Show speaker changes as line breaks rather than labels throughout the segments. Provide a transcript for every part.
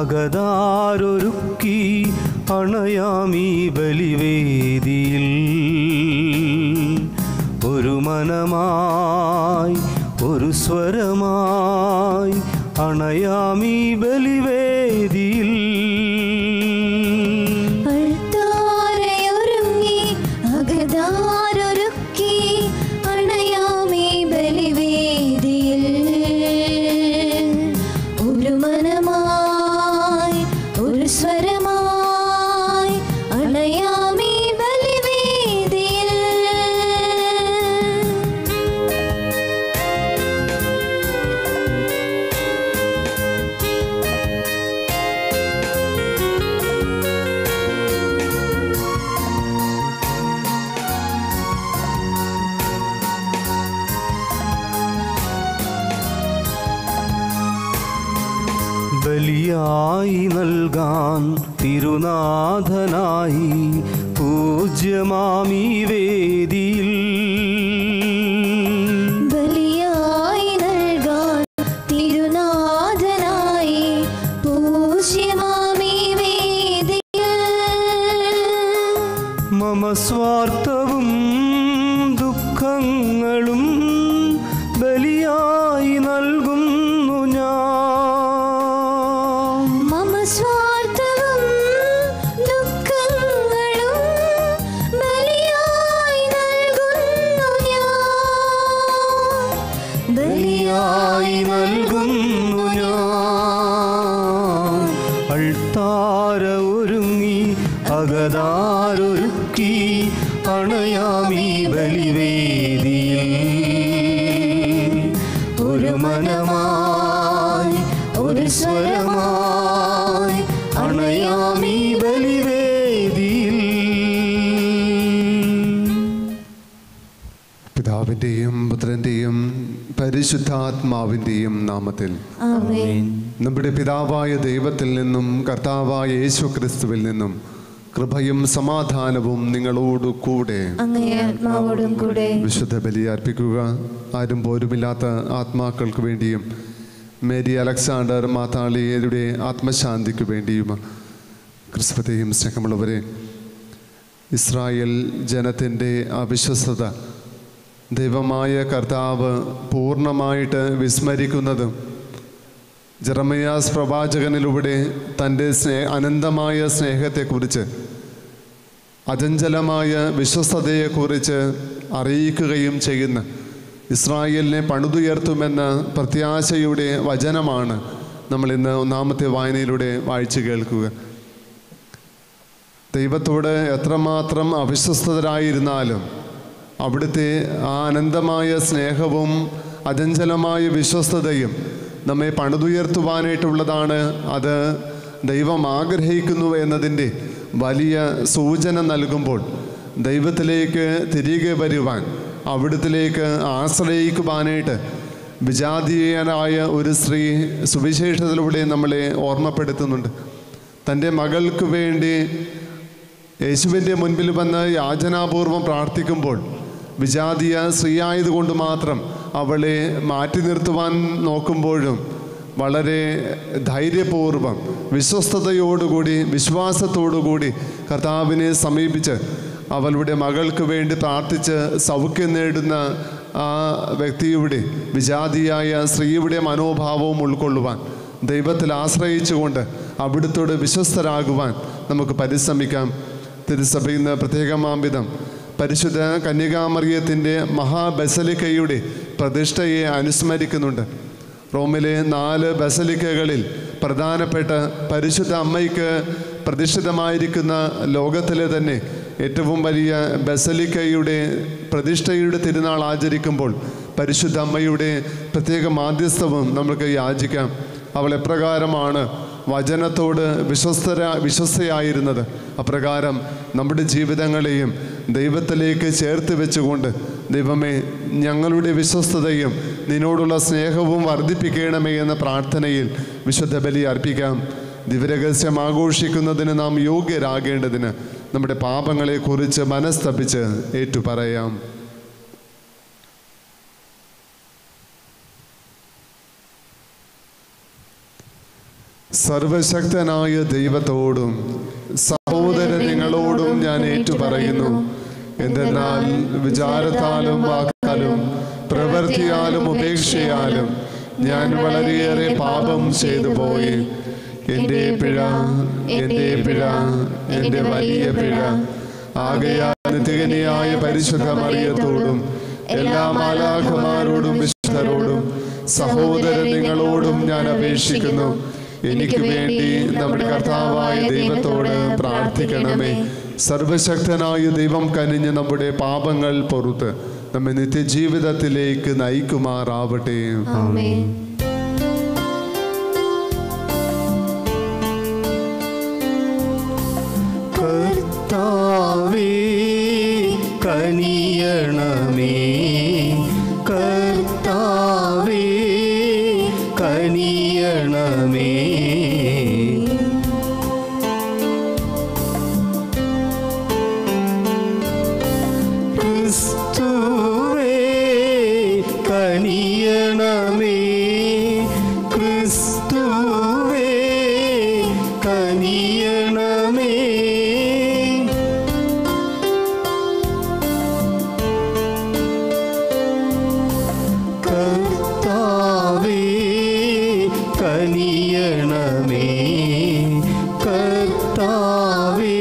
അകതാരൊരുക്കി അണയാമീ ബലിവേദിയിൽ ഒരു മനമായി ഒരു സ്വരമായി അണയാമീ ബലിവേദിയിൽ
അൾത്താരയൊരുങ്ങി അകതാരൊരുക്കി അണയാമേ ബലിവേദിയിൽ ഒരു മനമായി ഒരു സ്വരമായി അണയാമേ ബലിവേദിയിൽ
ബലിയായി നൽകാൻ തിരുനാഥനായി പൂജ്യമാമീ വേദിയിൽ
ബലിയായി നൽകാൻ തിരുനാഥനായി പൂജ്യമാമീ വേദിയിൽ
മമ സ്വാർത്ഥവും ദുഃഖങ്ങളും ബലിയായി നൽകുന്നു ഞാൻ
മമ സ്വാർത്ഥവും ദുഃഖങ്ങളും ബലിയായി നൽകുന്നു ഞാൻ
ബലിയായി നൽകുന്നു ഞാൻ അൾത്താര ഒരുങ്ങി അകതാരൊരുക്കി അണയാമീ ബലിവേദിയിൽ ഒരു മനമായി ഒരു സ്വരമായി അണയാമീ ബലിവേദിയിൽ
പിതാവിൻ്റെയും പുത്രൻ്റെയും പരിശുദ്ധാത്മാവിൻ്റെയും നാമത്തിൽ
ആമേൻ
നമ്മുടെ പിതാവായ ദൈവത്തിൽ നിന്നും കർത്താവായ യേശു ക്രിസ്തുവിൽ നിന്നും കൃപയും സമാധാനവും നിങ്ങളോട് കൂടെ
അങ്ങേ ആത്മാവോടും കൂടെ
വിശുദ്ധ ബലി അർപ്പിക്കുക ആരും പോരുമില്ലാത്ത ആത്മാക്കൾക്ക് വേണ്ടിയും മേരി അലക്സാണ്ടർ മാതാളിയരുടെ ആത്മശാന്തിക്ക് വേണ്ടിയും ക്രിസ്തുതയും സ്നേഹമുള്ളവരെ ഇസ്രായേൽ ജനത്തിൻ്റെ അവിശ്വസത ദൈവമായ കർത്താവ് പൂർണ്ണമായിട്ട് വിസ്മരിക്കുന്നതും ജെറമയാസ് പ്രവാചകനിലൂടെ തൻ്റെ സ്നേ അനന്തമായ സ്നേഹത്തെക്കുറിച്ച് അചഞ്ചലമായ വിശ്വസ്തതയെക്കുറിച്ച് അറിയിക്കുകയും ചെയ്യുന്ന ഇസ്രായേലിനെ പണിതുയർത്തുമെന്ന പ്രത്യാശയുടെ വചനമാണ് നമ്മൾ ഇന്ന് ഒന്നാമത്തെ വായനയിലൂടെ വായിച്ചു കേൾക്കുക ദൈവത്തോട് എത്രമാത്രം അവിശ്വസ്തരായിരുന്നാലും അവിടുത്തെ ആ അനന്തമായ സ്നേഹവും അചഞ്ചലമായ വിശ്വസ്തതയും നമ്മെ പണിതുയർത്തുവാനായിട്ടുള്ളതാണ് അത് ദൈവം ആഗ്രഹിക്കുന്നു എന്നതിൻ്റെ വലിയ സൂചന നൽകുമ്പോൾ ദൈവത്തിലേക്ക് തിരികെ വരുവാൻ അവിടത്തിലേക്ക് ആശ്രയിക്കുവാനായിട്ട് വിജാതീയനായ ഒരു സ്ത്രീ സുവിശേഷത്തിലൂടെ നമ്മളെ ഓർമ്മപ്പെടുത്തുന്നുണ്ട് തൻ്റെ മകൾക്ക് വേണ്ടി യേശുവിൻ്റെ മുൻപിൽ വന്ന് യാചനാപൂർവം പ്രാർത്ഥിക്കുമ്പോൾ വിജാതീയ സ്ത്രീയായതുകൊണ്ട് മാത്രം അവളെ മാറ്റി നിർത്തുവാൻ നോക്കുമ്പോഴും വളരെ ധൈര്യപൂർവം വിശ്വസ്തയോടുകൂടി വിശ്വാസത്തോടുകൂടി കർത്താവിനെ സമീപിച്ച് അവളുടെ മകൾക്ക് വേണ്ടി പ്രാർത്ഥിച്ച് സൗഖ്യം നേടുന്ന ആ വ്യക്തിയുടെ വിജാതിയായ സ്ത്രീയുടെ മനോഭാവവും ഉൾക്കൊള്ളുവാൻ ദൈവത്തിൽ ആശ്രയിച്ചുകൊണ്ട് അവിടുത്തോട് വിശ്വസ്തരാകുവാൻ നമുക്ക് പരിശ്രമിക്കാം തിരുസഭയിൽ നിന്ന് പ്രത്യേകമാംവിധം പരിശുദ്ധ കന്യകാമറിയത്തിൻ്റെ മഹാബസലിക്കയുടെ പ്രതിഷ്ഠയെ അനുസ്മരിക്കുന്നുണ്ട് റോമിലെ നാല് ബസലിക്കകളിൽ പ്രധാനപ്പെട്ട പരിശുദ്ധ അമ്മയ്ക്ക് പ്രതിഷ്ഠിതമായിരിക്കുന്ന ലോകത്തിലെ തന്നെ ഏറ്റവും വലിയ ബസലിക്കയുടെ പ്രതിഷ്ഠയുടെ തിരുനാൾ ആചരിക്കുമ്പോൾ പരിശുദ്ധ അമ്മയുടെ പ്രത്യേക മാധ്യസ്ഥവും നമുക്ക് യാചിക്കാം അവൾ എപ്രകാരമാണ് വചനത്തോട് വിശ്വസ്തര വിശ്വസ്തയായിരുന്നത് അപ്രകാരം നമ്മുടെ ജീവിതങ്ങളെയും ദൈവത്തിലേക്ക് ചേർത്ത് വെച്ചുകൊണ്ട് ദൈവമേ ഞങ്ങളുടെ വിശ്വസ്തതയും നിന്നോടുള്ള സ്നേഹവും വർദ്ധിപ്പിക്കണമേ എന്ന പ്രാർത്ഥനയിൽ വിശുദ്ധ ബലി അർപ്പിക്കാം ദിവരഹസ്യം ആഘോഷിക്കുന്നതിന് നാം യോഗ്യരാകേണ്ടതിന് നമ്മുടെ പാപങ്ങളെക്കുറിച്ച് മനസ്തപിച്ച് ഏറ്റുപറയാം സർവശക്തനായ ദൈവത്തോടും സഹോദര നിങ്ങളോടും ഞാൻ ഏറ്റുപറയുന്നു എന്തെന്നാൽ വിചാരത്താലും വാക്കാലും പ്രവൃത്തിയാലും ഉപേക്ഷയാലും ഞാൻ വളരെയേറെ പാപം ചെയ്തു പോയി എൻ്റെ പിഴ എൻ്റെ പിഴ എൻ്റെ വലിയ പിഴ ആകയാൽ നിത്യകനിയായ പരിശുദ്ധ മറിയത്തോടും എല്ലാ മാലാഖമാരോടും വിശുദ്ധരോടും സഹോദര നിങ്ങളോടും ഞാൻ അപേക്ഷിക്കുന്നു എനിക്ക് വേണ്ടി നമ്മുടെ കർത്താവായ ദൈവത്തോട് പ്രാർത്ഥിക്കണമേ സർവശക്തനായ ദൈവം കനിഞ്ഞ് നമ്മുടെ പാപങ്ങൾ പൊറുത്ത് നമ്മെ നിത്യജീവിതത്തിലേക്ക് നയിക്കുമാറാവട്ടെ
ആമേൻ
കർത്താവേ കനിയണമേ കർത്താവേ കനിയണമേ ക്രിസ്തുവേ കനിയണമേ ക്രിസ്തുവേ കനിയണമേ കർത്താവേ കനിയണമേ കർത്താവേ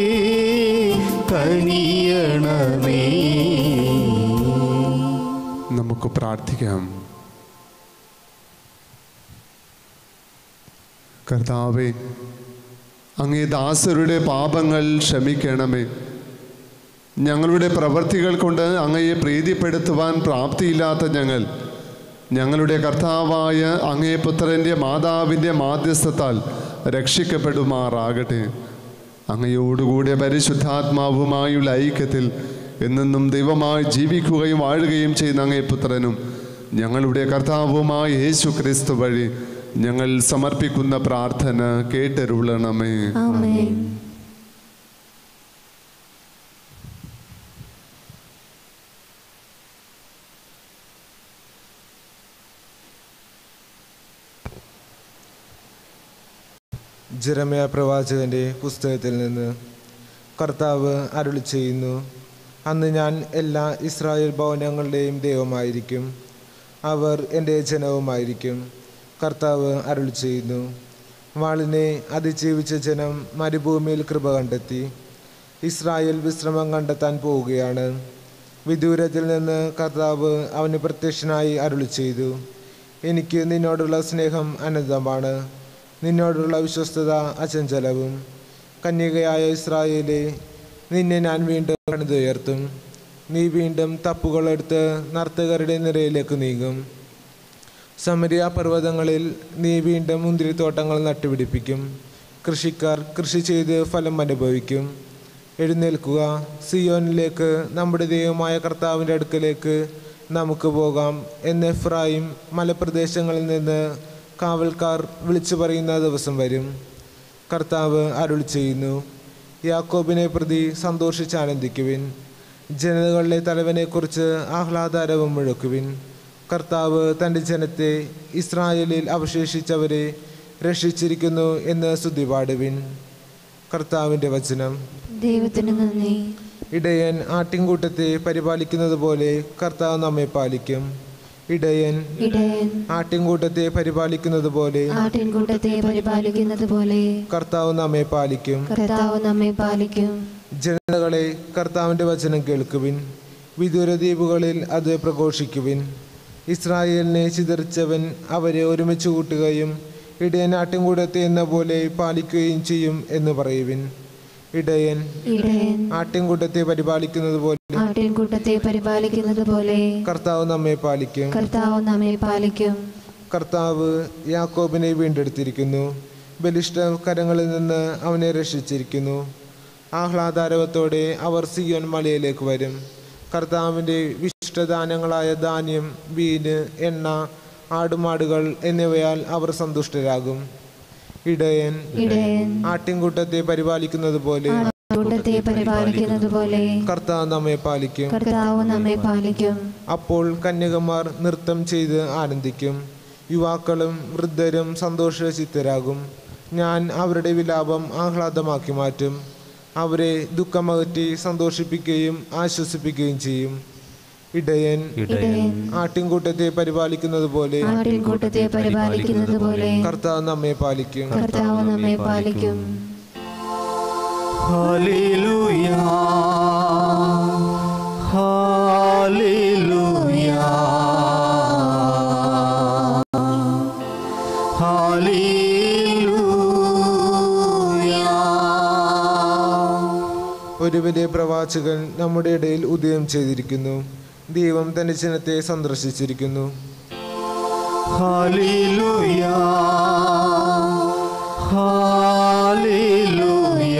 കനിയണമേ
നമുക്ക് പ്രാർത്ഥിക്കാം കർത്താവെ അങ്ങേ ദാസരുടെ പാപങ്ങൾ ക്ഷമിക്കണമേ ഞങ്ങളുടെ പ്രവൃത്തികൾ കൊണ്ട് അങ്ങയെ പ്രീതിപ്പെടുത്തുവാൻ പ്രാപ്തിയില്ലാത്ത ഞങ്ങൾ ഞങ്ങളുടെ കർത്താവായ അങ്ങേ പുത്രൻ്റെ മാതാവിൻ്റെ മാധ്യസ്ഥത്താൽ രക്ഷിക്കപ്പെടുമാറാകട്ടെ അങ്ങയോടുകൂടെ പരിശുദ്ധാത്മാവുമായുള്ള ഐക്യത്തിൽ എന്നെന്നും ദൈവമായി ജീവിക്കുകയും വാഴുകയും ചെയ്യുന്ന അങ്ങേ പുത്രനും ഞങ്ങളുടെ കർത്താവുമായ യേശു ക്രിസ്തു വഴി ഞങ്ങൾ സമർപ്പിക്കുന്ന പ്രാർത്ഥന കേട്ടരുളണമേ
ആമേൻ
ജെറമ്യ പ്രവാചകന്റെ പുസ്തകത്തിൽ നിന്ന് കർത്താവ് അരുളി ചെയ്യുന്നു അന്ന് ഞാൻ എല്ലാ ഇസ്രായേൽ ഭവനങ്ങളുടെയും ദൈവമായിരിക്കും അവർ എൻ്റെ ജനവുമായിരിക്കും കർത്താവ് അരുളി ചെയ്യുന്നു വാളിനെ അതിജീവിച്ച ജനം മരുഭൂമിയിൽ കൃപ കണ്ടെത്തി ഇസ്രായേൽ വിശ്രമം കണ്ടെത്താൻ പോവുകയാണ് വിദൂരത്തിൽ നിന്ന് കർത്താവ് അവന് പ്രത്യക്ഷനായി അരുളി ചെയ്തു എനിക്ക് നിന്നോടുള്ള സ്നേഹം അനന്തമാണ് നിന്നോടുള്ള വിശ്വസ്തത അചഞ്ചലവും കന്യകയായ ഇസ്രായേലെ നിന്നെ ഞാൻ വീണ്ടും പണിതുയർത്തും നീ വീണ്ടും തപ്പുകളെടുത്ത് നർത്തകരുടെ നിരയിലേക്ക് നീങ്ങും സമരിയ പർവ്വതങ്ങളിൽ നീ വീണ്ടും മുന്തിരിത്തോട്ടങ്ങൾ നട്ടുപിടിപ്പിക്കും കൃഷിക്കാർ കൃഷി ചെയ്ത് ഫലം അനുഭവിക്കും എഴുന്നേൽക്കുക സിയോനിലേക്ക് നമ്മുടെ ദൈവമായ കർത്താവിൻ്റെ അടുക്കലേക്ക് നമുക്ക് പോകാം എന്ന് എഫ്രായിം മലപ്രദേശങ്ങളിൽ നിന്ന് കാവൽക്കാർ വിളിച്ചു പറയുന്ന ദിവസം വരും കർത്താവ് അരുളി ചെയ്യുന്നു യാക്കോബിനെ പ്രതി സന്തോഷിച്ച് ആനന്ദിക്കുവിൻ ജനതകളിലെ തലവനെക്കുറിച്ച് ആഹ്ലാദാരവം മുഴക്കുവിൻ കർത്താവ് തൻ്റെ ജനത്തെ ഇസ്രായേലിൽ അവശേഷിച്ചവരെ രക്ഷിച്ചിരിക്കുന്നു എന്ന് സ്തുതി പാടുവിൻ കർത്താവിൻ്റെ വചനം
ദൈവത്തിന് നന്ദി
ഇടയൻ ആട്ടിൻകൂട്ടത്തെ പരിപാലിക്കുന്നത് പോലെ കർത്താവ് നമ്മെ പാലിക്കും ഇടയൻ
ഇടയൻ
ആട്ടിൻകൂട്ടത്തെ പരിപാലിക്കുന്നത് പോലെ
ആട്ടിൻകൂട്ടത്തെ പരിപാലിക്കുന്നത് പോലെ
കർത്താവ് നമ്മെ പാലിക്കും
കർത്താവ് നമ്മെ പാലിക്കും
ജനതകളെ കർത്താവിൻ്റെ വചനം കേൾക്കുവിൻ വിദൂര ദ്വീപുകളിൽ അത് പ്രഘോഷിക്കുവിൻ ഇസ്രായേലിനെ ചിതറിച്ചവൻ അവരെ ഒരുമിച്ച് കൂട്ടുകയും ഇടയൻ ആട്ടിൻകൂടത്തെ എന്ന പോലെ പാലിക്കുകയും ചെയ്യും എന്ന് പറയുവിൻ ഇടയൻ
ഇടയൻ
ആട്ടിൻകൂട്ടത്തെ പരിപാലിക്കുന്നത് പോലെ
ആട്ടിൻകൂട്ടത്തെ പരിപാലിക്കുന്നത് പോലെ
കർത്താവ് നമ്മെ പാലിക്കും
കർത്താവ് നമ്മെ പാലിക്കും
കർത്താവ് യാക്കോബിനെ വീണ്ടെടുത്തിരിക്കുന്നു ബലിഷ്ഠ കരങ്ങളിൽ നിന്ന് അവനെ രക്ഷിച്ചിരിക്കുന്നു ആഹ്ലാദാരവത്തോടെ അവർ സിയോൻ മലയിലേക്ക് വരും കർത്താവിൻ്റെ വിശിഷ്ടദാനങ്ങളായ ധാന്യം വീന് എണ്ണ ആടുമാടുകൾ എന്നിവയാൽ അവർ സന്തുഷ്ടരാകും ഇടയൻ
ഇടയൻ
ആട്ടിൻകൂട്ടത്തെ പരിപാലിക്കുന്നത് പോലെ
ആട്ടിൻകൂട്ടത്തെ പരിപാലിക്കുന്നത് പോലെ
കർത്താവ് നമ്മെ പാലിക്കും
കർത്താവ് നമ്മെ പാലിക്കും
അപ്പോൾ കന്യകമാർ നൃത്തം ചെയ്ത് ആനന്ദിക്കും യുവാക്കളും വൃദ്ധരും സന്തോഷചിത്തരാകും ഞാൻ അവരുടെ വിലാപം ആഹ്ലാദമാക്കി മാറ്റും അവരെ ദുഃഖമകറ്റി സന്തോഷിപ്പിക്കുകയും ആശ്വസിപ്പിക്കുകയും ചെയ്യും ഇടയൻ
ഇടയൻ
ആട്ടിൻകൂട്ടത്തെ പരിപാലിക്കുന്നത് പോലെ
ആട്ടിൻകൂട്ടത്തെ പരിപാലിക്കുന്നത് പോലെ
കർത്താവ് നമ്മെ പാലിക്കും
കർത്താവ് നമ്മെ പാലിക്കും
ഹല്ലേലൂയ ഹല്ലേലൂയ ഹല്ലേലൂയ
ഒരു വലിയ പ്രവാചകൻ നമ്മുടെ ഇടയിൽ ഉദയം ചെയ്തിരിക്കുന്നു ദൈവം തന്റെ ജനത്തെ സന്ദർശിച്ചിരിക്കുന്നു
ഹല്ലേലൂയ ഹല്ലേലൂയ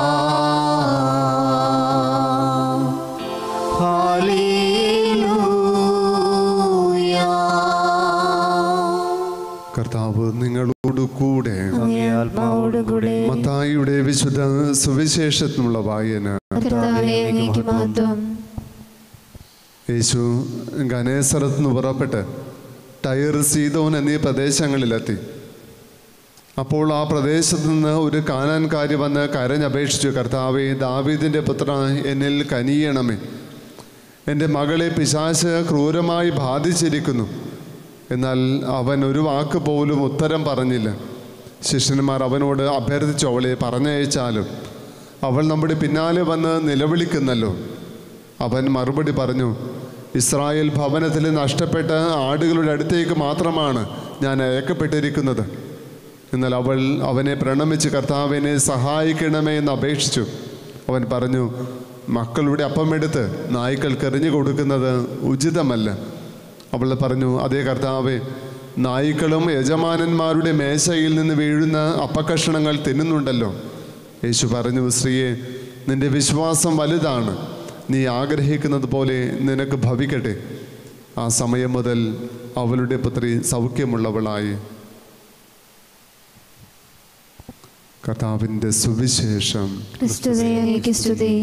ഹല്ലേലൂയ
കർത്താവ് നിങ്ങളോട് കൂടെ
അങ്ങേ ആത്മാവോടുകൂടെ
മത്തായിയുടെ വിശുദ്ധ സുവിശേഷത്തിനുള്ള വായന
കർത്താവെ അങ്ങേക്ക് മഹത്വം
യേശു ഗനേസറത്ത് നിന്ന് പുറപ്പെട്ട് ടയർ സീതോൻ എന്നീ പ്രദേശങ്ങളിലെത്തി അപ്പോൾ ആ പ്രദേശത്ത് നിന്ന് ഒരു കാനാൻകാരി വന്ന് കരഞ്ഞപേക്ഷിച്ചു കർത്താവെ ദാവീദിൻ്റെ പുത്ര എന്നിൽ കനിയണമേ എൻ്റെ മകളെ പിശാശ് ക്രൂരമായി ബാധിച്ചിരിക്കുന്നു എന്നാൽ അവൻ ഒരു വാക്ക് പോലും ഉത്തരം പറഞ്ഞില്ല ശിഷ്യന്മാർ അവനോട് അഭ്യർത്ഥിച്ചു അവളെ പറഞ്ഞയച്ചാലും അവൾ നമ്മുടെ പിന്നാലെ വന്ന് നിലവിളിക്കുന്നല്ലോ അവൻ മറുപടി പറഞ്ഞു ഇസ്രായേൽ ഭവനത്തിൽ നഷ്ടപ്പെട്ട ആടുകളുടെ അടുത്തേക്ക് മാത്രമാണ് ഞാൻ അയക്കപ്പെട്ടിരിക്കുന്നത് എന്നാൽ അവൾ അവനെ പ്രണമിച്ച് കർത്താവിനെ സഹായിക്കണമേ എന്ന് അപേക്ഷിച്ചു അവൻ പറഞ്ഞു മക്കളുടെ അപ്പമെടുത്ത് നായ്ക്കൾക്ക് എറിഞ്ഞു കൊടുക്കുന്നത് ഉചിതമല്ല അവൾ പറഞ്ഞു അതേ കർത്താവെ നായ്ക്കളും യജമാനന്മാരുടെ മേശയിൽ നിന്ന് വീഴുന്ന അപ്പക്കഷണങ്ങൾ തിന്നുന്നുണ്ടല്ലോ യേശു പറഞ്ഞു സ്ത്രീയെ നിന്റെ വിശ്വാസം വലുതാണ് നീ ആഗ്രഹിക്കുന്നത് പോലെ നിനക്ക് ഭവിക്കട്ടെ ആ സമയം മുതൽ അവളുടെ പുത്രി സൗഖ്യമുള്ളവളായി കർത്താവിൻ്റെ സുവിശേഷം
ക്രിസ്തുവേ അങ്ങേക്ക് സ്തുതി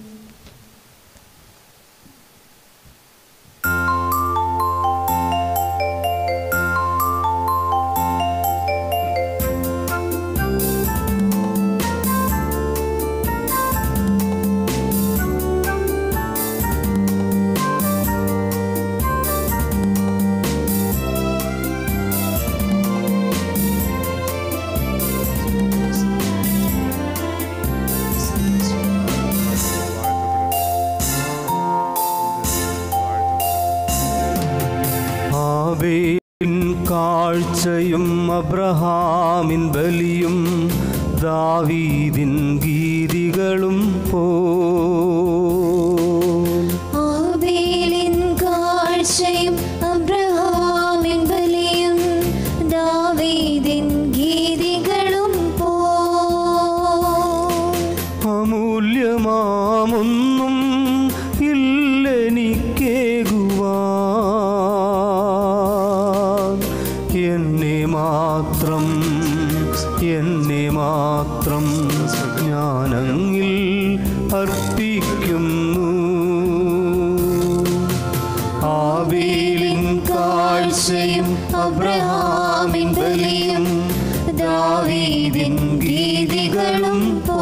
ആബേലിൻ കാഴ്ചയും അബ്രഹാമിൻ ബലിയും ദാവീദിൻ ഗീതികളും പോ
ആബേലിൻ കാഴ്ചയും അബ്രഹാമിൻ ബലിയും ദാവീദിൻ ഗീതികളും പോ
അമൂല്യമാമൊന്നും ഇല്ലെനിക്കേകുവാൻ എന്നെ മാത്രം എന്നെ മാത്രം ജ്ഞാനങ്ങളിൽ അർപ്പിക്കുന്നു ആബേലിൻ കാഴ്ചയും അബ്രഹാമിൻ ബലിയും ദാവീദിൻ ഗീതികളും പോ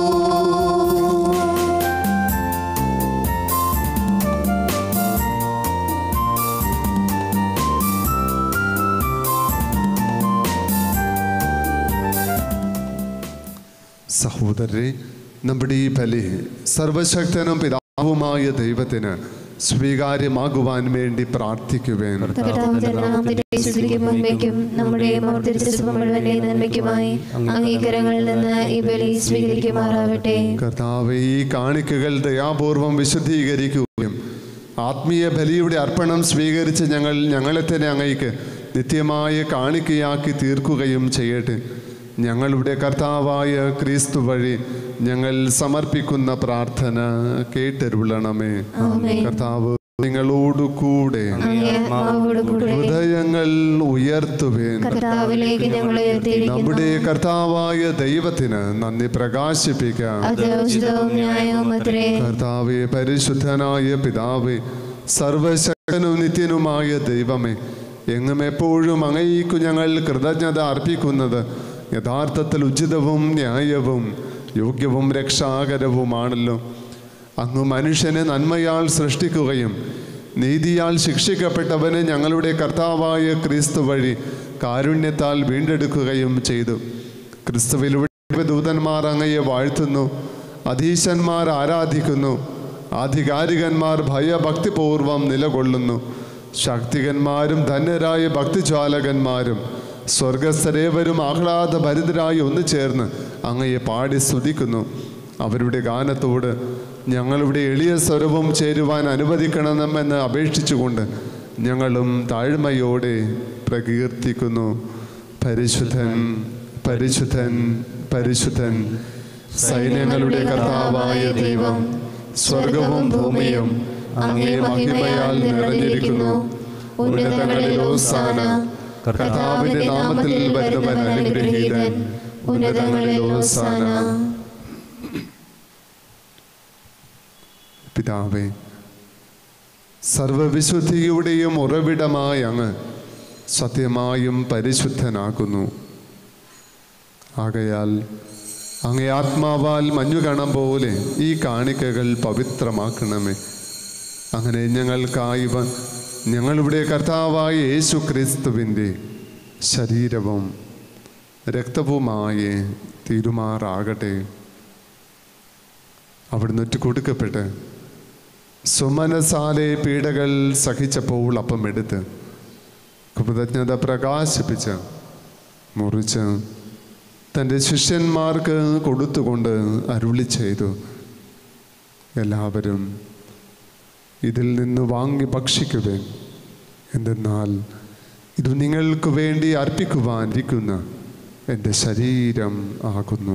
സഹോദരരെ നമ്മുടെ ഈ ബലി സർവശക്തനും പിതാവുമായ ദൈവത്തിന് സ്വീകാര്യമാകുവാൻ വേണ്ടി പ്രാർത്ഥിക്കുവേൻ
കർത്താവിന്റെ നാമത്തിന്റെ സ്തുതിക്കും മഹിമയ്ക്കും നമ്മുടെ മൗർത്തിരിച്ച മുഴുവന്റെ നന്മയ്ക്കുമായി അംഗീകാരങ്ങളിൽ നിന്ന് ഈ ബലി സ്വീകരിക്കുമാറാവട്ടെ
കർത്താവ് ഈ കാണിക്കകൾ ദയാപൂർവം വിശുദ്ധീകരിക്കുകയും ആത്മീയ ബലിയുടെ അർപ്പണം സ്വീകരിച്ച് ഞങ്ങൾ ഞങ്ങളെ തന്നെ അങ്ങയ്ക്ക് നിത്യമായ കാണിക്കയാക്കി തീർക്കുകയും ചെയ്യട്ടെ ഞങ്ങളുടെ കർത്താവായ ക്രിസ്തു വഴി ഞങ്ങൾ സമർപ്പിക്കുന്ന പ്രാർത്ഥന കേട്ടരുളണമേ
ആമേൻ.
കർത്താവ് നിങ്ങളോടു കൂടെ
അങ്ങേ ആത്മാവോടുകൂടെ
ഹൃദയങ്ങൾ ഉയർത്തുവേൻ
കർത്താവിലേക്ക് ഞങ്ങൾ ഉയർത്തിയിരിക്കുന്നു
നമ്മുടെ കർത്താവായ ദൈവത്തിന് നന്ദി പ്രകാശിപ്പിക്കാം
അത് ഉചിതവും ന്യായവും അത്രേ
കർത്താവെ പരിശുദ്ധനായ പിതാവേ സർവശക്തനും നിത്യനുമായ ദൈവമേ എങ്ങും എപ്പോഴും അങ്ങേക്കു ഞങ്ങൾ കൃതജ്ഞത അർപ്പിക്കുന്നത് യഥാർത്ഥത്തിൽ ഉചിതവും ന്യായവും യോഗ്യവും രക്ഷാകരവുമാണല്ലോ അങ്ങ് മനുഷ്യനെ നന്മയാൽ സൃഷ്ടിക്കുകയും നീതിയാൽ ശിക്ഷിക്കപ്പെട്ടവനെ ഞങ്ങളുടെ കർത്താവായ ക്രിസ്തു വഴി കാരുണ്യത്താൽ വീണ്ടെടുക്കുകയും ചെയ്തു ക്രിസ്തുവിലൂടെ ദൂതന്മാർ അങ്ങയെ വാഴ്ത്തുന്നു അധീശന്മാർ ആരാധിക്കുന്നു ആധികാരികന്മാർ ഭയഭക്തിപൂർവം നിലകൊള്ളുന്നു ശക്തികന്മാരും ധന്യരായ ഭക്തിജ്വാലകന്മാരും സ്വർഗസ്ഥരേവരും ആഹ്ലാദഭരിതരായി ഒന്നു ചേർന്ന് അങ്ങയെ പാടി സ്തുതിക്കുന്നു അവരുടെ ഗാനത്തോട് ഞങ്ങളുടെ എളിയ സ്വരവും ചേരുവാൻ അനുവദിക്കണമെന്ന് അപേക്ഷിച്ചുകൊണ്ട് ഞങ്ങളും താഴ്മയോടെ പ്രകീർത്തിക്കുന്നു പരിശുദ്ധൻ പരിശുദ്ധൻ പരിശുദ്ധൻ സൈന്യങ്ങളുടെ കർത്താവായ ദൈവം സ്വർഗവും ഭൂമിയും അങ്ങേ മഹിമയാൽ നിറഞ്ഞിരിക്കുന്നു ഉന്നതങ്ങളിൽ ഓസാന കർത്താവിന്റെ നാമത്തിൽ വരുന്നവൻ അനുഗ്രഹീതൻ ഉന്നതങ്ങളിൽ ഓസാന പിതാവേ സർവവിശുദ്ധിയുടെയും ഉറവിടമായ അങ്ങ് സത്യമായും പരിശുദ്ധനാക്കുന്നു ആകയാൽ അങ്ങേ ആത്മാവാൽ മഞ്ഞുകണം പോലെ ഈ കാണിക്കകൾ പവിത്രമാക്കണമേ അങ്ങനെ ഞങ്ങൾക്കായി വ- ഞങ്ങളുടെ കർത്താവായ യേശു ക്രിസ്തുവിൻ്റെ ശരീരവും രക്തവുമായി തീരുമാറാകട്ടെ അവിടുന്ന് ഒറ്റ കൊടുക്കപ്പെട്ട് സുമനസാലെ പീഡകൾ സഹിച്ചപ്പോൾ അപ്പം എടുത്ത് കൃതജ്ഞത പ്രകാശിപ്പിച്ച് മുറിച്ച് തൻ്റെ ശിഷ്യന്മാർക്ക് കൊടുത്തുകൊണ്ട് അരുളി ചെയ്തു എല്ലാവരും ഇതിൽ നിന്ന് വാങ്ങി ഭക്ഷിക്കുവേൻ എന്തെന്നാൽ ഇത് നിങ്ങൾക്ക് വേണ്ടി അർപ്പിക്കുവാനിരിക്കുന്ന എൻ്റെ ശരീരം ആകുന്നു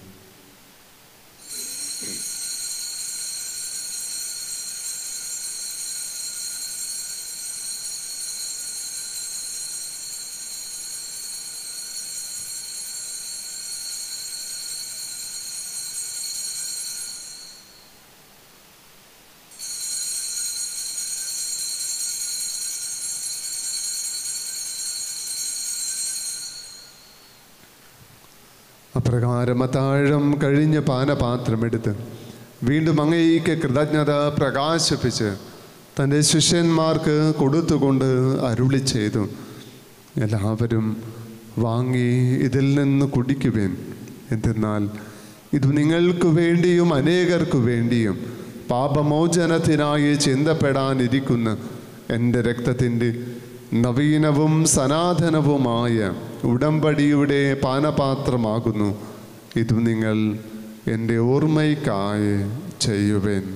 അപ്രകാരം അത്താഴം കഴിഞ്ഞ് പാനപാത്രമെടുത്ത് വീണ്ടും അങ്ങേക്ക് കൃതജ്ഞത പ്രകാശിപ്പിച്ച് തൻ്റെ ശിഷ്യന്മാർക്ക് കൊടുത്തുകൊണ്ട് അരുളി ചെയ്തു എല്ലാവരും വാങ്ങി ഇതിൽ നിന്ന് കുടിക്കുവേൻ എന്തെന്നാൽ ഇത് നിങ്ങൾക്ക് വേണ്ടിയും അനേകർക്കു വേണ്ടിയും പാപമോചനത്തിനായി ചിന്തപ്പെടാനിരിക്കുന്ന എൻ്റെ രക്തത്തിൻ്റെ നവീനവും സനാതനവുമായ ഉടമ്പടിയുടെ പാനപാത്രമാകുന്നു ഇത് നിങ്ങൾ എൻ്റെ ഓർമ്മയ്ക്കായി ചെയ്യുവേൻ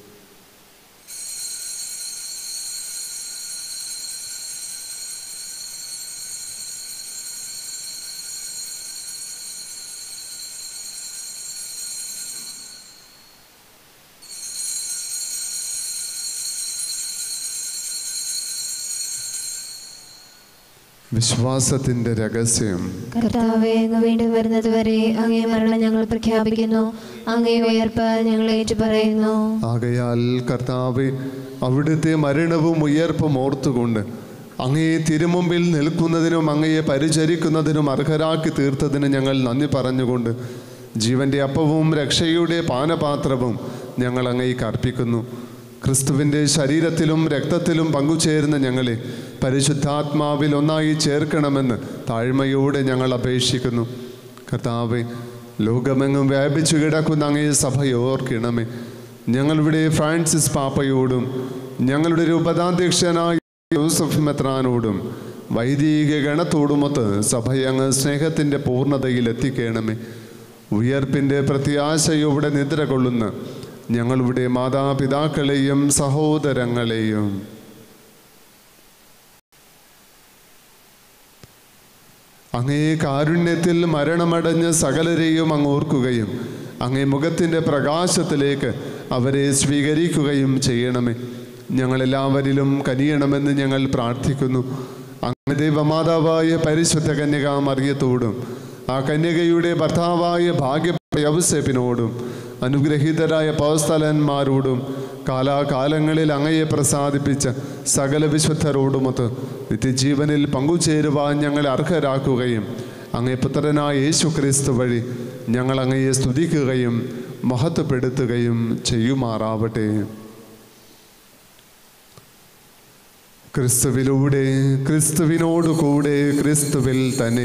വിശ്വാസത്തിൻ്റെ രഹസ്യം
കർത്താവെ അങ്ങ് വീണ്ടും വരുന്നത് വരെ അങ്ങേ മരണം ഞങ്ങൾ പ്രഖ്യാപിക്കുന്നു അങ്ങേ ഉയർപ്പ് ഞങ്ങൾ ഏറ്റുപറയുന്നു
ആകയാൽ കർത്താവ് അവിടുത്തെ മരണവും ഉയർപ്പും ഓർത്തുകൊണ്ട് അങ്ങയെ തിരുമുമ്പിൽ നിൽക്കുന്നതിനും അങ്ങയെ പരിചരിക്കുന്നതിനും അർഹരാക്കി തീർത്തതിന് ഞങ്ങൾ നന്ദി പറഞ്ഞുകൊണ്ട് ജീവന്റെ അപ്പവും രക്ഷയുടെ പാനപാത്രവും ഞങ്ങൾ അങ്ങേക്ക് അർപ്പിക്കുന്നു ക്രിസ്തുവിൻ്റെ ശരീരത്തിലും രക്തത്തിലും പങ്കുചേരുന്ന ഞങ്ങളെ പരിശുദ്ധാത്മാവിൽ ഒന്നായി ചേർക്കണമെന്ന് താഴ്മയോടെ ഞങ്ങൾ അപേക്ഷിക്കുന്നു കർത്താവെ ലോകമെങ്ങും വ്യാപിച്ചു കിടക്കുന്ന അങ്ങേ സഭയോർക്കണമേ ഞങ്ങളുടെ ഫ്രാൻസിസ് പാപ്പയോടും ഞങ്ങളുടെ രൂപതാധ്യക്ഷനായ യൂസഫ് മെത്രാനോടും വൈദിക ഗണത്തോടുമൊത്ത് സഭയങ്ങ് സ്നേഹത്തിൻ്റെ പൂർണ്ണതയിൽ എത്തിക്കണമേ ഉയർപ്പിൻ്റെ പ്രത്യാശയോടെ നിദ്ര കൊള്ളുന്ന ഞങ്ങളുടെ മാതാപിതാക്കളെയും സഹോദരങ്ങളെയും അങ്ങേ കാരുണ്യത്തിൽ മരണമടഞ്ഞ് സകലരെയും അങ്ങ് ഓർക്കുകയും അങ്ങേ മുഖത്തിൻ്റെ പ്രകാശത്തിലേക്ക് അവരെ സ്വീകരിക്കുകയും ചെയ്യണമേ ഞങ്ങളെല്ലാവരിലും കനിയണമെന്ന് ഞങ്ങൾ പ്രാർത്ഥിക്കുന്നു അങ്ങ് ദൈവമാതാവായ പരിശുദ്ധ കന്യക മറിയത്തോടും ആ കന്യകയുടെ ഭർത്താവായ ഭാഗ്യ യവസേപ്പിനോടും അനുഗ്രഹീതരായ പൗസ്ഥലന്മാരോടും കാലാകാലങ്ങളിൽ അങ്ങയെ പ്രസാദിപ്പിച്ച സകല വിശുദ്ധരോടുമൊത്ത് നിത്യജീവനിൽ പങ്കുചേരുവാൻ ഞങ്ങളെ അർഹരാക്കുകയും അങ്ങേ പുത്രനായ യേശു ക്രിസ്തു വഴി ഞങ്ങൾ അങ്ങയെ സ്തുതിക്കുകയും മഹത്വപ്പെടുത്തുകയും ചെയ്യുമാറാവട്ടെ ക്രിസ്തുവിലൂടെ ക്രിസ്തുവിനോട് കൂടെ ക്രിസ്തുവിൽ തന്നെ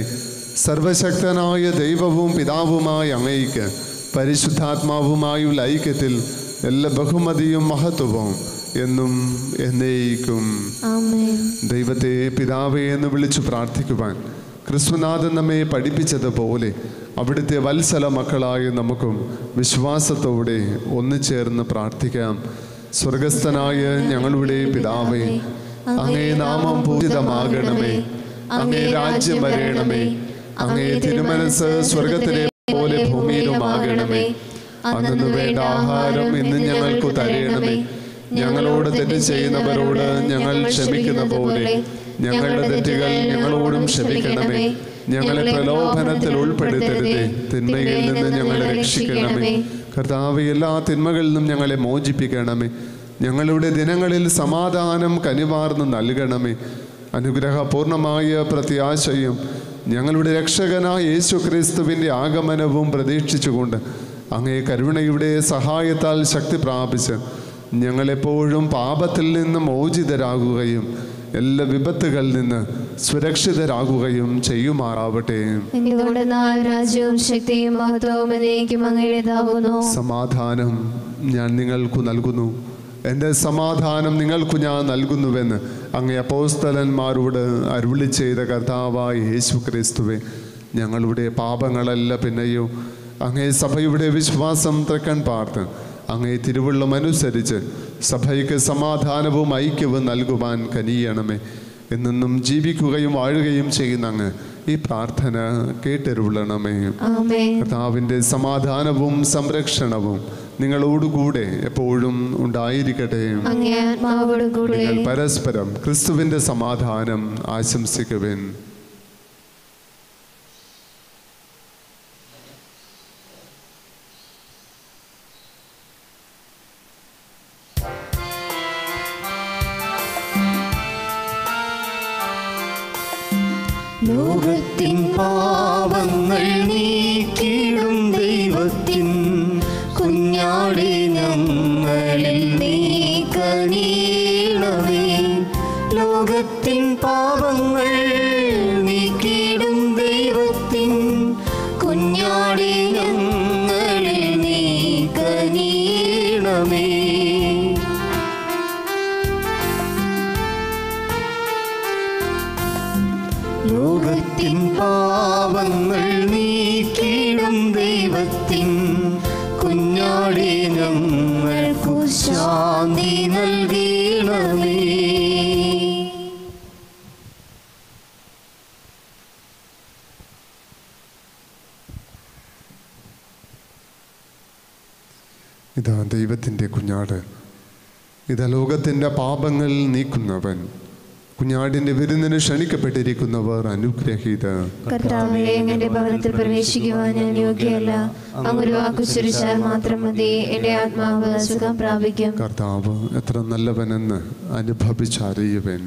സർവശക്തനായ ദൈവവും പിതാവുമായ അങ്ങയ്ക്ക് പരിശുദ്ധാത്മാവുമായുള്ള ഐക്യത്തിൽ എല്ലാ ബഹുമതിയും മഹത്വവും എന്നും എന്നേക്കും
ആമേൻ
ദൈവത്തെ പിതാവേ എന്ന് വിളിച്ചു പ്രാർത്ഥിക്കുവാൻ ക്രിസ്തുനാഥൻ നമ്മെ പഠിപ്പിച്ചതുപോലെ അവിടുത്തെ വത്സല മക്കളായ നമുക്കും വിശ്വാസത്തോടെ ഒന്നുചേർന്ന് പ്രാർത്ഥിക്കാം സ്വർഗസ്ഥനായ ഞങ്ങളുടെ പിതാവേ അങ്ങേ നാമം പൂജിതമാകണമേ അങ്ങേ രാജ്യം വരേണമേ അങ്ങേ തിരുമനസ് സ്വർഗത്തിലെ പോലെ ഭൂമിയിലുമാകണമേ അന്നു വേണ്ട ആഹാരം ഇന്ന് ഞങ്ങൾക്ക് തരയണമേ ഞങ്ങളോട് തെറ്റ് ചെയ്യുന്നവരോട് ഞങ്ങൾ ക്ഷമിക്കുന്ന പോലെ ഞങ്ങളുടെ തെറ്റുകൾ ഞങ്ങളോടും ക്ഷമിക്കണമേ ഞങ്ങളെ പ്രലോഭനത്തിൽ ഉൾപ്പെടുത്തരുതേ തിന്മയിൽ നിന്ന് ഞങ്ങളെ രക്ഷിക്കണമേ കർത്താവ് എല്ലാ തിന്മകളിൽ നിന്നും ഞങ്ങളെ മോചിപ്പിക്കണമേ ഞങ്ങളുടെ ദിനങ്ങളിൽ സമാധാനം കനിവാർന്ന് നൽകണമേ അനുഗ്രഹപൂർണമായ പ്രത്യാശയും ഞങ്ങളുടെ രക്ഷകനായ യേശു ക്രിസ്തുവിൻ്റെ ആഗമനവും പ്രതീക്ഷിച്ചുകൊണ്ട് അങ്ങേ കരുണയുടെ സഹായത്താൽ ശക്തി പ്രാപിച്ച് ഞങ്ങളെപ്പോഴും പാപത്തിൽ നിന്ന് മോചിതരാകുകയും എല്ലാ വിപത്തുകളിൽ നിന്ന് സുരക്ഷിതരാകുകയും ചെയ്യുമാറാവട്ടെ
എന്തുകൊണ്ടെന്നാൽ രാജ്യവും ശക്തിയും മഹത്വവും എന്നേക്കും അങ്ങയുടേതാകുന്നു
സമാധാനം ഞാൻ നിങ്ങൾക്ക് നൽകുന്നു എൻ്റെ സമാധാനം നിങ്ങൾക്ക് ഞാൻ നൽകുന്നുവെന്ന് അങ്ങേ അപ്പോസ്തലന്മാരോട് അരുളി ചെയ്ത കർത്താവായ യേശു ക്രിസ്തുവെ ഞങ്ങളുടെ പാപങ്ങളല്ല പിന്നെയോ അങ്ങേ സഭയുടെ വിശ്വാസം തൃക്കൺ പാർത്ത് അങ്ങേ തിരുവള്ളം അനുസരിച്ച് സഭയ്ക്ക് സമാധാനവും ഐക്യവും നൽകുവാൻ കനിയണമേ എന്നെന്നും ജീവിക്കുകയും വാഴുകയും ചെയ്യുന്ന അങ്ങ് ഈ പ്രാർത്ഥന കേട്ടരുളണമേ
ആമേൻ
കർത്താവിൻ്റെ സമാധാനവും സംരക്ഷണവും നിങ്ങളോടുകൂടെ എപ്പോഴും ഉണ്ടായിരിക്കട്ടെ
അങ്ങേ ആത്മാവോടും കൂടെ
നിങ്ങൾ പരസ്പരം ക്രിസ്തുവിൻ്റെ സമാധാനം ആശംസിക്കുവിൻ
ലോകത്തിൻ പാവങ്ങൾ നീക്കിയിടും ദൈവത്തിൻ കുഞ്ഞാടി ഞങ്ങളിൽ നീ കനിയണമേ ലോകത്തിൻ പാവങ്ങൾ നീക്കിയിടും ദൈവത്തിൻ കുഞ്ഞാടി ഞങ്ങളിൽ നീ കനിയണമേ ലോകത്തിൻ പാവങ്ങൾ നീക്കിയിടും ദൈവത്തിൻ കുഞ്ഞാടി ഞങ്ങൾക്കു ശാന്തി നൽകണമേ
ഇതാ ദൈവത്തിൻ്റെ കുഞ്ഞാട് ഇതാ ലോകത്തിൻ്റെ പാപങ്ങൾ നീക്കുന്നവൻ കുഞ്ഞാടിൻ്റെ വിരുന്നിന് ക്ഷണിക്കപ്പെട്ടിരിക്കുന്നവർ അനുഗ്രഹീത
കർത്താവെ എന്റെ ഭവനത്തിൽ പ്രവേശിക്കുവാൻ ഞാൻ യോഗ്യയല്ല അങ്ങൊരു വാക്കുച്ചരിച്ചാൽ മാത്രം മതി എന്റെ ആത്മാവ് സുഖം പ്രാപിക്കും
കർത്താവ് എത്ര നല്ലവനെന്ന് അനുഭവിച്ചറിയുവൻ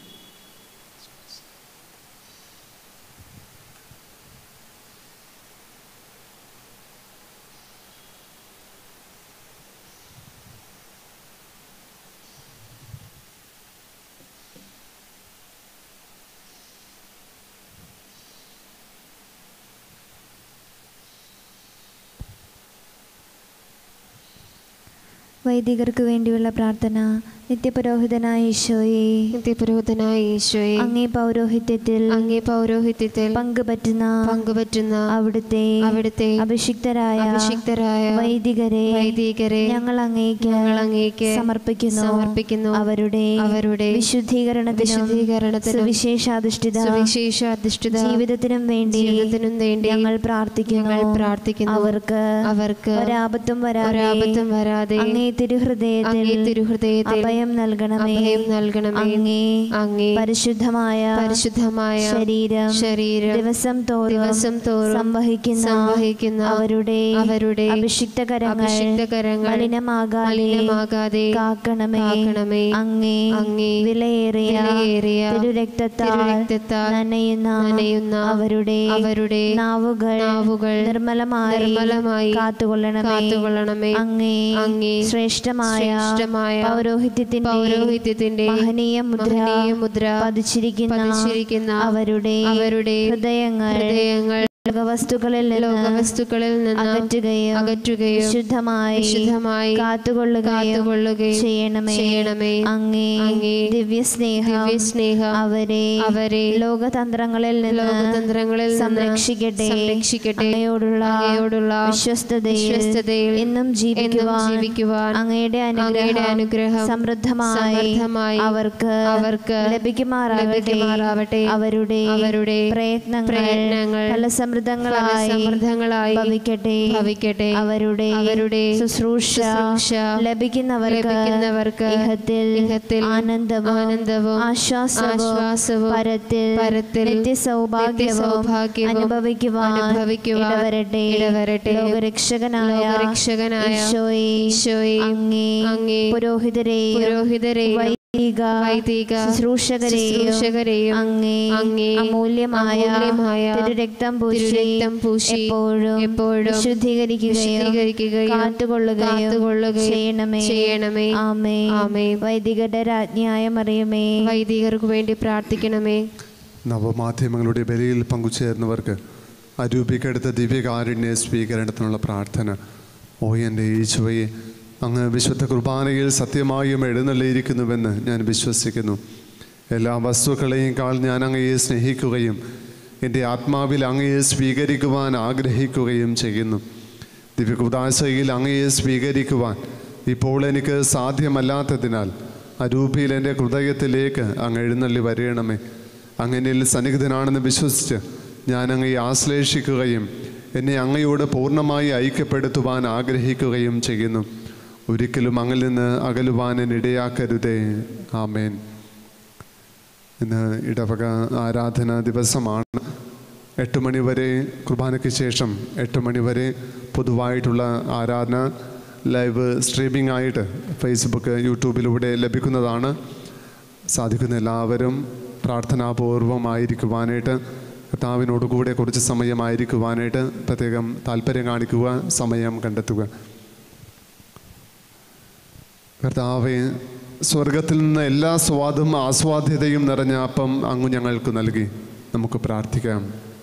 വൈദികർക്ക് വേണ്ടിയുള്ള പ്രാർത്ഥന നിത്യപുരോഹിതനായ ഈശോയെ
നിത്യപുരോഹിതനായ ഈശോയെ
അങ്ങേ പൗരോഹിത്യത്തിൽ
അങ്ങേ പൗരോഹിത്യത്തിൽ
പങ്കുപറ്റുന്ന
പങ്കുപറ്റുന്ന
അവിടുത്തെ
അവിടുത്തെ
അഭിഷിക്തരായ
അഭിഷിക്തരായ
വൈദികരെ
വൈദികരെ
ഞങ്ങൾ അങ്ങേക്ക്
ഞങ്ങൾ അങ്ങേക്ക്
സമർപ്പിക്കുന്നു
സമർപ്പിക്കുന്നു.
അവരുടെ
അവരുടെ
വിശുദ്ധീകരണത്തിനും
വിശുദ്ധീകരണത്തിനും
സുവിശേഷാധിഷ്ഠിത
സുവിശേഷ അധിഷ്ഠിത
ജീവിതത്തിനും വേണ്ടി
ജീവിതത്തിനും വേണ്ടി
ഞങ്ങൾ പ്രാർത്ഥിക്കുന്നു
ഞങ്ങൾ പ്രാർത്ഥിക്കുന്നു.
അവർക്ക്
അവർക്ക്
ഒരാപത്തും വരാതെ
ഒരാപത്തും വരാതെ
അങ്ങേ തിരുഹൃദയത്തിൽ
അങ്ങേ തിരുഹൃദയത്തിൽ
അഭയം നൽകണമേ
അഭയം നൽകണമേ
അങ്ങേ
അങ്ങേ
പരിശുദ്ധമായ
പരിശുദ്ധമായ
ശരീരം
ശരീരം
ദിവസം തോറും
ദിവസം തോറും
സംവഹിക്കുന്ന
സംവഹിക്കുന്ന
അവരുടെ
അവരുടെ
അഭിഷിക്ത കരങ്ങൾ
അഭിഷിക്ത കരങ്ങൾ
മലിനമാകാതെ
മലിനമാകാതെ
കാക്കണമേ
കാക്കണമേ.
അങ്ങേ
അങ്ങേ
വിലയേറിയ
വിലയേറിയ
തിരുരക്തത്താൽ
തിരുരക്തത്താൽ
നനയുന്ന
നനയുന്ന
അവരുടെ
അവരുടെ
നാവുകൾ
നാവുകൾ
നിർമ്മലമായി
നിർമ്മലമായി
കാത്തുകൊള്ളണമേ
കാത്തുകൊള്ളണമേ.
അങ്ങേ
അങ്ങേ
ശ്രേഷ്ഠമായ
ശ്രേഷ്ഠമായ
പൗരോഹിത്യത്തിന്റെ
പൗരോഹിത്യത്തിന്റെ
മഹനീയ മുദ്ര
മഹനീയ മുദ്ര
പതിച്ചിരിക്കുന്ന
പതിച്ചിരിക്കുന്ന
അവരുടെ
അവരുടെ
ഹൃദയങ്ങൾ
ഹൃദയങ്ങൾ
ലോകവസ്തുക്കളിൽ നിന്ന്
ലോകവസ്തുക്കളിൽ നിന്ന്
അകറ്റുകയും
അകറ്റുകയും
വിശുദ്ധമായി
വിശുദ്ധമായി
കാത്തുകൊള്ളുകയും
കാത്തുകൊള്ളുകയും
ചെയ്യണമേ
ചെയ്യണമേ.
അങ്ങേ
അങ്ങേ
ദിവ്യസ്നേഹം
ദിവ്യസ്നേഹം
അവരെ
അവരെ
ലോകതന്ത്രങ്ങളിൽ നിന്ന്
ലോകതന്ത്രങ്ങളിൽ നിന്ന്
സംരക്ഷിക്കട്ടെ
സംരക്ഷിക്കട്ടെ.
അങ്ങയോടുള്ള
അങ്ങയോടുള്ള
വിശ്വസ്തതയിൽ
വിശ്വസ്തതയിൽ
എന്നും ജീവിക്കുവാൻ
ജീവിക്കുവാൻ
അങ്ങയുടെ
അങ്ങയുടെ
അനുഗ്രഹം
അനുഗ്രഹം
സമൃദ്ധമായി
സമൃദ്ധമായി
അവർക്ക്
അവർക്ക്
ലഭിക്കുമാറാവട്ടെ
ലഭിക്കുമാറാവട്ടെ.
അവരുടെ
അവരുടെ
പ്രയത്നങ്ങൾ
പ്രയത്നങ്ങൾ
ഫലസമൃദ്ധങ്ങളായി
ഫലസമൃദ്ധങ്ങളായി
ഭവിക്കട്ടെ
ഭവിക്കട്ടെ.
അവരുടെ
അവരുടെ
ശുശ്രൂഷ
ശുശ്രൂഷ
ലഭിക്കുന്നവർക്ക്
ലഭിക്കുന്നവർക്ക്
ഇഹത്തിൽ
ഇഹത്തിൽ
ആനന്ദവും
ആനന്ദവും
ആശ്വാസവും
ആശ്വാസവും
പരത്തിൽ
പരത്തിൽ
നിത്യസൗഭാഗ്യവും
നിത്യസൗഭാഗ്യവും
അനുഭവിക്കുവാൻ
അനുഭവിക്കുവാൻ
ഇടവരട്ടെ
ഇടവരട്ടെ.
ലോകരക്ഷകനായ
ലോകരക്ഷകനായ
ഈശോയെ
ഈശോയെ
അങ്ങേ
അങ്ങേ
പുരോഹിതരെയും
പുരോഹിതരെയും
വൈദിക
വൈദിക
ശുശ്രൂഷകരെയും
ശുശ്രൂഷകരെയും
അങ്ങേ
അങ്ങേ
അമൂല്യമായ
അമൂല്യമായ
തിരുരക്തം പൂശി
തിരുരക്തം പൂശി
എപ്പോഴും
എപ്പോഴും
വിശുദ്ധീകരിക്കുകയും
വിശുദ്ധീകരിക്കുകയും
കാത്തുകൊള്ളുകയും
കാത്തുകൊള്ളുകയും
ചെയ്യണമേ
ചെയ്യണമേ.
ആമേ
ആമേൻ.
വൈദികരുടെ രാജ്ഞിയായ മറിയമേ
വൈദികർക്ക് വേണ്ടി പ്രാർത്ഥിക്കണമേ
നവമാധ്യമങ്ങളുടെ ബലിയിൽ പങ്കുചേർന്നവർക്ക് അരൂപിക്കെടുത്ത ദിവ്യകാരുണ്യ സ്വീകരണത്തിനുള്ള പ്രാർത്ഥന ഓ എൻ്റെ ഈശോയെ അങ്ങ് വിശുദ്ധ കുർബാനയിൽ സത്യമായും എഴുന്നള്ളിയിരിക്കുന്നുവെന്ന് ഞാൻ വിശ്വസിക്കുന്നു എല്ലാ വസ്തുക്കളെയും കാൾ ഞാൻ അങ്ങയെ സ്നേഹിക്കുകയും എൻ്റെ ആത്മാവിൽ അങ്ങയെ സ്വീകരിക്കുവാൻ ആഗ്രഹിക്കുകയും ചെയ്യുന്നു ദിവ്യകുദാശയിൽ അങ്ങയെ സ്വീകരിക്കുവാൻ ഇപ്പോൾ എനിക്ക് സാധ്യമല്ലാത്തതിനാൽ അരൂപിയിൽ എൻ്റെ ഹൃദയത്തിലേക്ക് അങ്ങ് എഴുന്നള്ളി വരയണമേ അങ്ങനിൽ സന്നിഹിതനാണെന്ന് വിശ്വസിച്ച് ഞാൻ അങ്ങയെ ആശ്ലേഷിക്കുകയും എന്നെ അങ്ങയോട് പൂർണ്ണമായി ഐക്യപ്പെടുത്തുവാൻ ആഗ്രഹിക്കുകയും ചെയ്യുന്നു ഒരിക്കലും അങ്ങിൽ നിന്ന് അകലുവാൻ എന്നെ ഇടയാക്കരുതേ ആമേൻ ഇന്ന് ഇടവക ആരാധന ദിവസമാണ് എട്ട് മണി വരെ കുർബാനയ്ക്ക് ശേഷം എട്ട് മണി വരെ പൊതുവായിട്ടുള്ള ആരാധന ലൈവ് സ്ട്രീമിംഗ് ആയിട്ട് ഫേസ്ബുക്ക് യൂട്യൂബിലൂടെ ലഭിക്കുന്നതാണ് സാധിക്കുന്ന എല്ലാവരും പ്രാർത്ഥനാപൂർവമായിരിക്കുവാനായിട്ട് കർത്താവിനോട് കൂടെ കുറച്ച് സമയമായിരിക്കുവാനായിട്ട് പ്രത്യേകം താല്പര്യം കാണിക്കുക സമയം കണ്ടെത്തുക കർത്താവെ സ്വർഗത്തിൽ നിന്ന് എല്ലാ സ്വാദും ആസ്വാദ്യതയും നിറഞ്ഞ അപ്പം അങ്ങ് ഞങ്ങൾക്ക് നൽകി നമുക്ക് പ്രാർത്ഥിക്കാം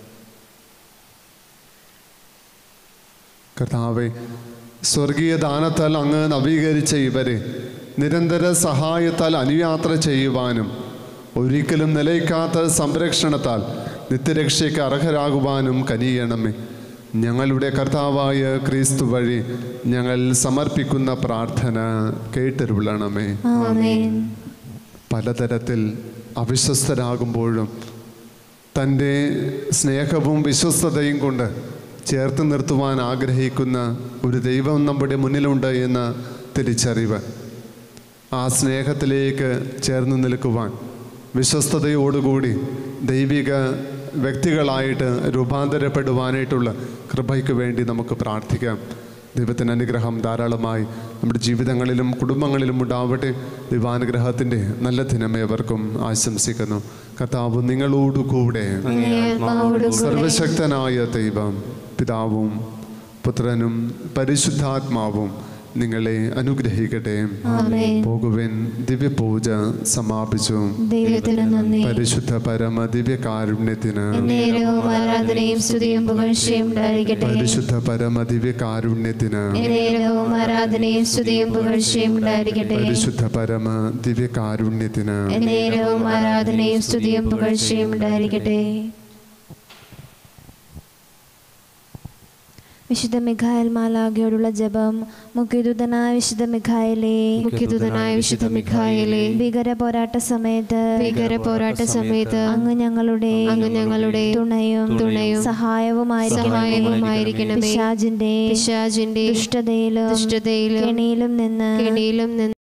കർത്താവെ സ്വർഗീയ ദാനത്താൽ അങ്ങ് നവീകരിച്ച ഇവരെ നിരന്തര സഹായത്താൽ അനുയാത്ര ചെയ്യുവാനും ഒരിക്കലും നിലയ്ക്കാത്ത സംരക്ഷണത്താൽ നിത്യരക്ഷയ്ക്ക് അർഹരാകുവാനും കനിയണമേ ഞങ്ങളുടെ കർത്താവായ ക്രിസ്തു വഴി ഞങ്ങൾ സമർപ്പിക്കുന്ന പ്രാർത്ഥന കേട്ടരുളണമേ
ആമേൻ
പലതരത്തിൽ അവിശ്വസ്തരാകുമ്പോഴും തൻ്റെ സ്നേഹവും വിശ്വസ്തതയും കൊണ്ട് ചേർത്ത് നിർത്തുവാൻ ആഗ്രഹിക്കുന്ന ഒരു ദൈവം നമ്മുടെ മുന്നിലുണ്ട് എന്ന തിരിച്ചറിവ് ആ സ്നേഹത്തിലേക്ക് ചേർന്ന് നിൽക്കുവാൻ വിശ്വസ്തതയോടുകൂടി ദൈവിക വ്യക്തികളായിട്ട് രൂപാന്തരപ്പെടുവാനായിട്ടുള്ള കൃപയ്ക്ക് വേണ്ടി നമുക്ക് പ്രാർത്ഥിക്കാം ദൈവത്തിൻ്റെ അനുഗ്രഹം ധാരാളമായി നമ്മുടെ ജീവിതങ്ങളിലും കുടുംബങ്ങളിലും ഉണ്ടാവട്ടെ ദൈവാനുഗ്രഹത്തിൻ്റെ നല്ല ദിനമേവർക്കും ആശംസിക്കുന്നു കർത്താവ് നിങ്ങളോടുകൂടെ സർവശക്തനായ ദൈവം പിതാവും പുത്രനും പരിശുദ്ധാത്മാവും നിങ്ങളെ അനുഗ്രഹിക്കട്ടെ
ആമേൻ
പോകുവിൻ ദിവ്യപൂജ സമാപിച്ചു
ദൈവത്തിന് നന്ദി
പരിശുദ്ധ പരമ ദിവ്യകാരുണ്യത്തിന്
നേരവും ആരാധനയും സ്തുതിയും പുകഴ്ചയും ഉണ്ടായിരിക്കട്ടെ
പരിശുദ്ധ പരമ ദിവ്യകാരുണ്യത്തിന്
നേരവും ആരാധനയും സ്തുതിയും പുകഴ്ചയും ഉണ്ടായിരിക്കട്ടെ
പരിശുദ്ധ പരമ ദിവ്യകാരുണ്യത്തിന്
നേരവും ആരാധനയും സ്തുതിയും പുകഴ്ചയും ഉണ്ടായിരിക്കട്ടെ വിശുദ്ധ മിഖായൽ മാലാഖയോടുള്ള ജപം മുഖ്യദൂതനായ വിശുദ്ധ മിഖായലെ
മുഖ്യദൂതനായ വിശുദ്ധ മിഖായേലേ
ഭീകര പോരാട്ട സമയത്ത്
ഭീകര പോരാട്ട സമയത്ത്
അങ്ങ് ഞങ്ങളുടെ
അങ്ങ് ഞങ്ങളുടെ
തുണയും
തുണയും
സഹായവുമായിരിക്കണമേ
സഹായവുമായിരിക്കണമേ.
പിശാചിന്റെ
പിശാചിന്റെ
ദുഷ്ടതയിലും
ദുഷ്ടതയിലും
കെണിയിലും നിന്ന്
കെണിയിലും നിന്ന്